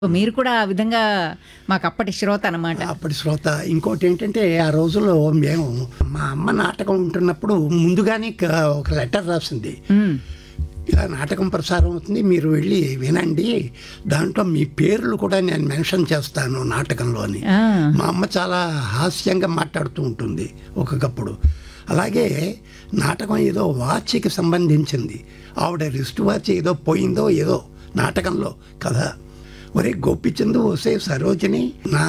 మీరు కూడా ఆ విధంగా మాకు అప్పటి శ్రోత అనమాట అప్పటి శ్రోత ఇంకోటి ఏంటంటే ఆ రోజుల్లో మేము మా అమ్మ నాటకం ఉంటున్నప్పుడు ముందుగానే క- ఒక లెటర్ రాసింది ఇలా నాటకం ప్రసారం అవుతుంది మీరు వెళ్ళి వినండి దాంట్లో మీ పేర్లు కూడా నేను మెన్షన్ చేస్తాను నాటకంలో అని ఆ, మా అమ్మ చాలా హాస్యంగా మాట్లాడుతూ ఉంటుంది ఒక్కొక్కప్పుడు అలాగే నాటకం ఏదో వాచ్కి సంబంధించింది ఆవిడ రిస్ట్ వాచ్ ఏదో పోయిందో ఏదో నాటకంలో కదా ఒరే గోపిచందు వసే సరోజిని నా